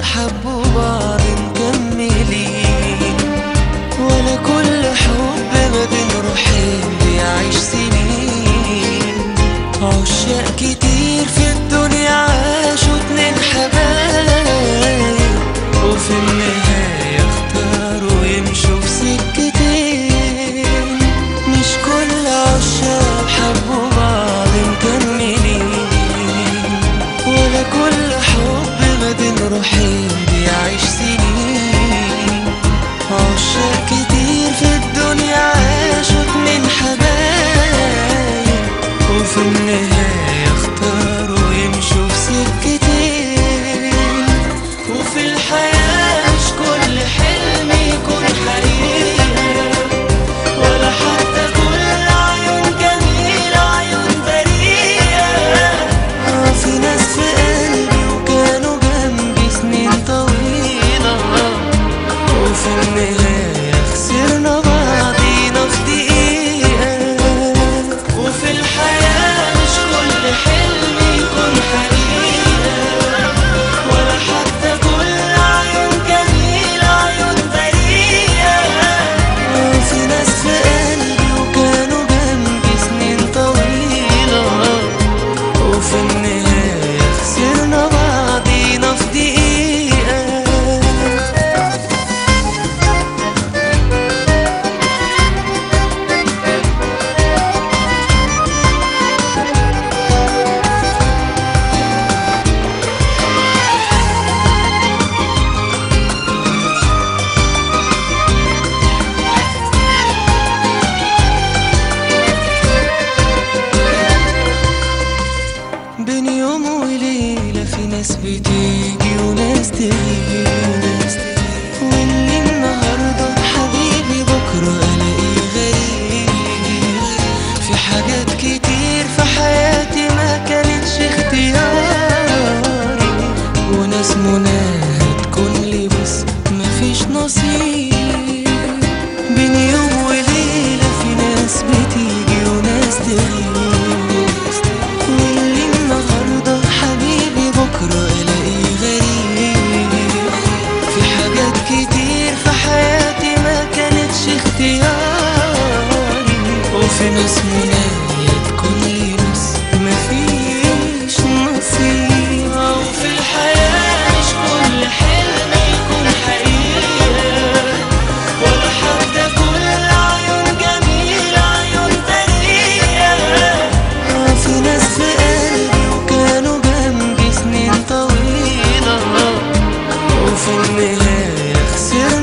عشاق حبوا بعض مكملين ولا كل حب ما بين روحين بيعيش سنين عشاق كتير في الدنيا عاشوا اتنين حبايب وفي النهاية اختاروا يمشوا في سكتين مش كل عشاق حبوا بعض مكملين ولا كل حب ما بين روحين بيعيش سنين عشاق كتير في الدنيا عاشوا اتنين حبايب وفي النهاية اختاروا يمشوا في سكتين وفي الحياة مش كل حلم يكون حقيقة ولا حتى كل عيون جميلة عيون بريئة آه في ناس في قلبي وكانوا جنبي سنين طويلة وفي النهاية خسرنا بعضينا في دقيقة وفي الحياة مش كل حلم يكون حقيقة ولا حتى كل عيون جميلة عيون بريئة في ناس في قلبي وكانوا جنبي سنين طويلة وفي النهاية خسرنا بعضينا في دقيقة بين يوم وليلة في ناس بتيجي وناس تيجي واللي النهاردة حبيبي بكرة ألاقيه غريب في حاجات كتير في حياتي ما كانتش اختياري وناس مناها تكون لي بس مفيش نصيب بين يوم وليلة في ناس بتيجي وناس تغيب واللي النهاردة حبيبي بكرة ألاقيه غريب في حاجات كتير في حياتي ما كانتش اختياري وفي ناس منايا تكون لي بس مفيش نصيب وفي الحياة مش كل حلم يكون حقيقة ولا حتى كل عيون جميلة عيون بريئة في ناس في قلبي وكانوا جنبي سنين طويلة وفي النهاية خسرنا